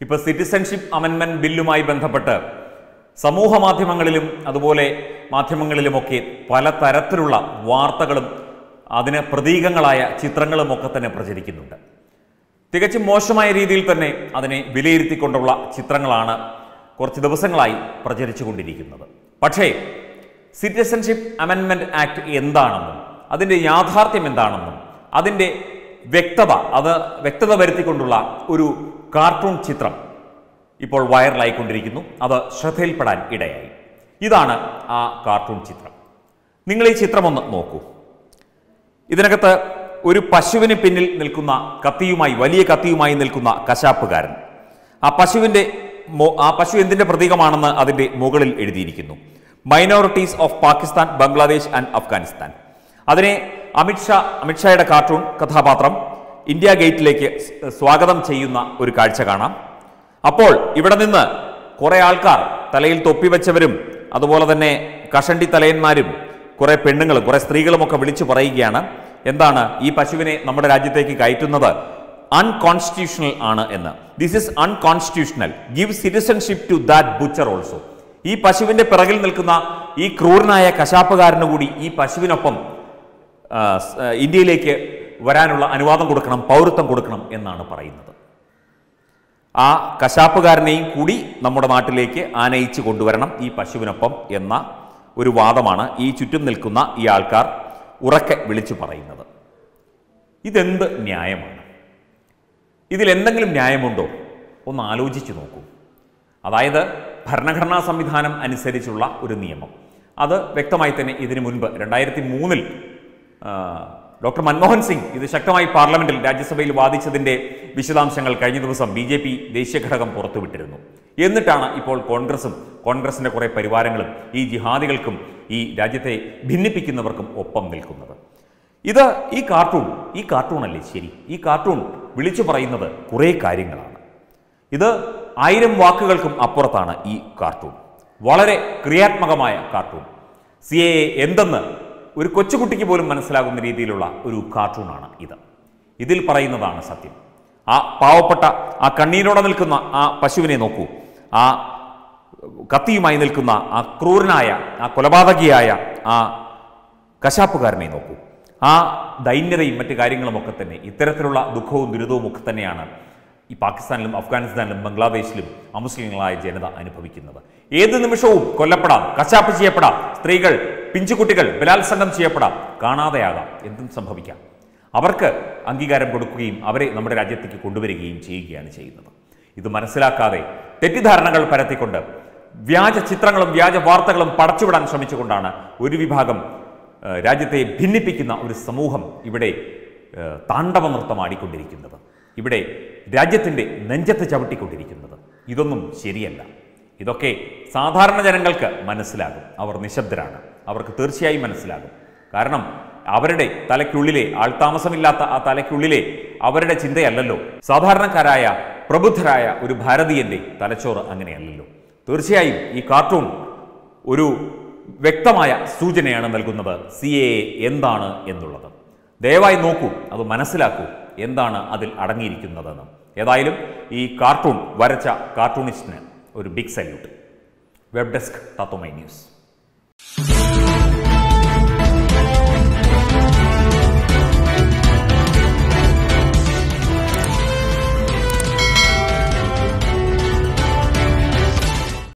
ഇപ്പോൾ സിറ്റിസൺഷിപ്പ് അമെൻമെന്റ് ബില്ലുമായി ബന്ധപ്പെട്ട് സമൂഹ മാധ്യമങ്ങളിലും അതുപോലെ മാധ്യമങ്ങളിലുമൊക്കെ പല തരത്തിലുള്ള വാർത്തകളും അതിന് പ്രതീകങ്ങളായ ചിത്രങ്ങളും ഒക്കെ തന്നെ പ്രചരിക്കുന്നുണ്ട് തികച്ചും മോശമായ രീതിയിൽ തന്നെ അതിനെ വിലയിരുത്തിക്കൊണ്ടുള്ള ചിത്രങ്ങളാണ് കുറച്ച് ദിവസങ്ങളായി പ്രചരിച്ചുകൊണ്ടിരിക്കുന്നത് പക്ഷേ സിറ്റിസൺഷിപ്പ് അമെൻമെന്റ് ആക്ട് എന്താണെന്നും അതിൻ്റെ യാഥാർത്ഥ്യം എന്താണെന്നും അതിൻ്റെ വ്യക്തത അത് വ്യക്തത വരുത്തിക്കൊണ്ടുള്ള ഒരു കാർട്ടൂൺ ചിത്രം ഇപ്പോൾ വൈറലായിക്കൊണ്ടിരിക്കുന്നു അത് ശ്രദ്ധയിൽപ്പെടാൻ ഇടയായി ഇതാണ് ആ കാർട്ടൂൺ ചിത്രം നിങ്ങൾ ഈ ചിത്രം ഒന്ന് നോക്കൂ ഇതിനകത്ത് ഒരു പശുവിന് പിന്നിൽ നിൽക്കുന്ന കത്തിയുമായി വലിയ കത്തിയുമായി നിൽക്കുന്ന കശാപ്പുകാരൻ ആ പശുവിൻ്റെ മോ- ആ പശു എന്തിന്റെ പ്രതീകമാണെന്ന് അതിന്റെ മുകളിൽ എഴുതിയിരിക്കുന്നു minorities of Pakistan Bangladesh and Afghanistan അതിനെ അമിത്ഷാ അമിത്ഷായുടെ കാർട്ടൂൺ കഥാപാത്രം ഇന്ത്യ ഗേറ്റിലേക്ക് സ്- സ്വാഗതം ചെയ്യുന്ന ഒരു കാഴ്ച കാണാം അപ്പോൾ ഇവിടെ നിന്ന് കുറെ ആൾക്കാർ തലയിൽ തൊപ്പി വെച്ചവരും അതുപോലെ തന്നെ കഷണ്ടി തലയന്മാരും കുറെ പെണ്ണുങ്ങളും കുറെ സ്ത്രീകളും ഒക്കെ വിളിച്ചു പറയുകയാണ് എന്താണ് ഈ പശുവിനെ നമ്മുടെ രാജ്യത്തേക്ക് കയറ്റുന്നത് അൺകോൺസ്റ്റിറ്റ്യൂഷണൽ ആണ് എന്ന് this is unconstitutional give citizenship to that butcher also ഈ പശുവിന്റെ പിറകിൽ നിൽക്കുന്ന ഈ ക്രൂരനായ കശാപ്പുകാരന് കൂടി ഈ പശുവിനൊപ്പം ആ, സ്- ആ, ഇന്ത്യയിലേക്ക് വരാനുള്ള അനുവാദം കൊടുക്കണം പൗരത്വം കൊടുക്കണം എന്നാണ് പറയുന്നത് ആ കശാപ്പുകാരനെയും കൂടി നമ്മുടെ നാട്ടിലേക്ക് ആനയിച്ച് കൊണ്ടുവരണം ഈ പശുവിനൊപ്പം എന്ന ഒരു വാദമാണ് ഈ ചുറ്റും നിൽക്കുന്ന ഈ ആൾക്കാർ ഉറക്കെ വിളിച്ചു പറയുന്നത് ഇതെന്ത് ന്യായമാണ് ഇതിൽ എന്തെങ്കിലും ന്യായമുണ്ടോ ഒന്ന് ആലോചിച്ചു നോക്കൂ അതായത് ഭരണഘടനാ സംവിധാനം അനുസരിച്ചുള്ള ഒരു നിയമം അത് വ്യക്തമായി തന്നെ ഇതിനു മുൻപ് രണ്ടായിരത്തി മൂന്നിൽ ഡോക്ടർ മൻമോഹൻ സിംഗ് ഇത് ശക്തമായി പാർലമെന്റിൽ രാജ്യസഭയിൽ വാദിച്ചതിന്റെ വിശദാംശങ്ങൾ കഴിഞ്ഞ ദിവസം ബി ജെ പി ദേശീയ ഘടകം പുറത്തുവിട്ടിരുന്നു എന്നിട്ടാണ് ഇപ്പോൾ കോൺഗ്രസും കോൺഗ്രസിന്റെ കുറെ പരിവാരങ്ങളും ഈ ജിഹാദികൾക്കും ഈ രാജ്യത്തെ ഭിന്നിപ്പിക്കുന്നവർക്കും ഒപ്പം നിൽക്കുന്നത് ഇത് ഈ കാർട്ടൂൺ ഈ കാർട്ടൂൺ അല്ലേ ശരി ഈ കാർട്ടൂൺ വിളിച്ചു പറയുന്നത് കുറേ കാര്യങ്ങളാണ് ഇത് ആയിരം വാക്കുകൾക്കും അപ്പുറത്താണ് ഈ കാർട്ടൂൺ വളരെ ക്രിയാത്മകമായ കാർട്ടൂൺ സി എ എന്തെന്ന് ഒരു കൊച്ചുകുട്ടിക്ക് പോലും മനസ്സിലാകുന്ന രീതിയിലുള്ള ഒരു കാർട്ടൂണാണ് ഇത് ഇതിൽ പറയുന്നതാണ് സത്യം ആ പാവപ്പെട്ട ആ കണ്ണീരോടെ നിൽക്കുന്ന ആ പശുവിനെ നോക്കൂ ആ കത്തിയുമായി നിൽക്കുന്ന ആ ക്രൂരനായ ആ കൊലപാതകിയായ ആ കശാപ്പുകാരനെ നോക്കൂ ആ ദൈന്യതയും മറ്റു കാര്യങ്ങളുമൊക്കെ തന്നെ ഇത്തരത്തിലുള്ള ദുഃഖവും ദുരിതവും ഒക്കെ തന്നെയാണ് ഈ പാകിസ്ഥാനിലും അഫ്ഗാനിസ്ഥാനിലും ബംഗ്ലാദേശിലും അമുസ്ലിങ്ങളായ ജനത അനുഭവിക്കുന്നത് ഏത് നിമിഷവും കൊല്ലപ്പെടാം കശാപ്പ് ചെയ്യപ്പെടാം സ്ത്രീകൾ പിഞ്ചുകുട്ടികൾ ബലാത്സംഗം ചെയ്യപ്പെടാം കാണാതെയാകാം എന്തും സംഭവിക്കാം അവർക്ക് അംഗീകാരം കൊടുക്കുകയും അവരെ നമ്മുടെ രാജ്യത്തേക്ക് കൊണ്ടുവരികയും ചെയ്യുകയാണ് ചെയ്യുന്നത് ഇത് മനസ്സിലാക്കാതെ തെറ്റിദ്ധാരണകൾ പരത്തിക്കൊണ്ട് വ്യാജ ചിത്രങ്ങളും വ്യാജ വാർത്തകളും പടച്ചുവിടാൻ ശ്രമിച്ചുകൊണ്ടാണ് ഒരു വിഭാഗം ഏഹ്, രാജ്യത്തെ ഭിന്നിപ്പിക്കുന്ന ഒരു സമൂഹം ഇവിടെ ഏഹ്, താണ്ഡവ നൃത്തം ആടിക്കൊണ്ടിരിക്കുന്നത് ഇവിടെ രാജ്യത്തിൻ്റെ നെഞ്ചത്ത് ചവിട്ടിക്കൊണ്ടിരിക്കുന്നത് ഇതൊന്നും ശരിയല്ല ഇതൊക്കെ സാധാരണ ജനങ്ങൾക്ക് മനസ്സിലാകും അവർ നിശബ്ദരാണ് അവർക്ക് തീർച്ചയായും മനസ്സിലാകും കാരണം അവരുടെ തലയ്ക്കുള്ളിലെ ആൾതാമസമില്ലാത്ത ആ തലയ്ക്കുള്ളിലെ അവരുടെ ചിന്തയല്ലല്ലോ സാധാരണക്കാരായ പ്രബുദ്ധരായ ഒരു ഭാരതീയന്റെ തലച്ചോറ് അങ്ങനെയല്ലല്ലോ തീർച്ചയായും ഈ കാർട്ടൂൺ ഒരു വ്യക്തമായ സൂചനയാണ് നൽകുന്നത് സി എ എന്താണ് എന്നുള്ളത് ദയവായി നോക്കൂ അത് മനസ്സിലാക്കൂ എന്താണ് അതിൽ അടങ്ങിയിരിക്കുന്നതെന്ന് ഏതായാലും ഈ കാർട്ടൂൺ വരച്ച കാർട്ടൂണിസ്റ്റിന് ഒരു big salute web desk Tatwamayi news